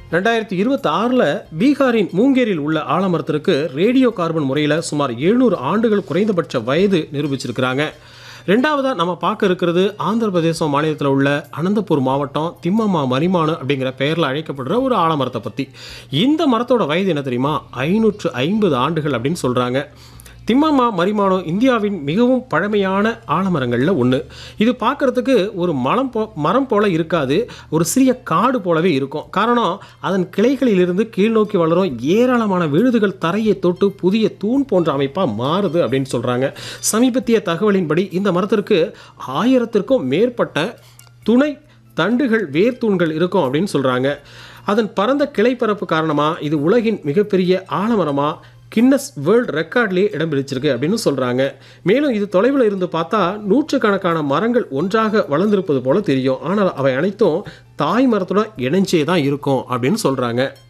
ரெண்டாயிரத்தி இருபத்தி ஆறில் பீகாரின் மூங்கேரில் உள்ள ஆலமரத்திற்கு ரேடியோ கார்பன் முறையில் சுமார் எழுநூறு ஆண்டுகள் குறைந்தபட்ச வயது நிரூபிச்சிருக்கிறாங்க ரெண்டாவதாக நம்ம பார்க்க இருக்கிறது ஆந்திர பிரதேசம் மாநிலத்தில் உள்ள அனந்தபூர் மாவட்டம் திம்மம்மா மரிமானு அப்படிங்கிற பெயரில் அழைக்கப்படுற ஒரு ஆலமரத்தை பற்றி இந்த மரத்தோட வயது என்ன தெரியுமா ஐநூற்று ஐம்பது ஆண்டுகள் அப்படின்னு சொல்கிறாங்க திம்மம்மா மரிமானோ இந்தியாவின் மிகவும் பழமையான ஆலமரங்களில் ஒன்று இது பார்க்கறதுக்கு ஒரு மலம் போ மரம் போல இருக்காது ஒரு சிறிய காடு போலவே இருக்கும் காரணம் அதன் கிளைகளிலிருந்து கீழ்நோக்கி வளரும் ஏராளமான விழுதுகள் தரையை தொட்டு புதிய தூண் போன்ற அமைப்பாக மாறுது அப்படின்னு சொல்கிறாங்க சமீபத்திய தகவலின்படி இந்த மரத்திற்கு ஆயிரத்திற்கும் மேற்பட்ட துணை தண்டுகள் வேர்த்தூண்கள் இருக்கும் அப்படின்னு சொல்கிறாங்க அதன் பரந்த கிளைப்பரப்பு காரணமாக இது உலகின் மிகப்பெரிய ஆலமரமாக கின்னஸ் வேர்ல்ட் ரெக்கார்ட்லேயே இடம் பிடிச்சிருக்கு அப்படின்னு சொல்கிறாங்க மேலும் இது தொலைவில் இருந்து பார்த்தா நூற்றுக்கணக்கான மரங்கள் ஒன்றாக வளர்ந்திருப்பது போல தெரியும் ஆனால் அவை அனைத்தும் தாய் மரத்துடன் இணைஞ்சே தான் இருக்கும் அப்படின்னு சொல்கிறாங்க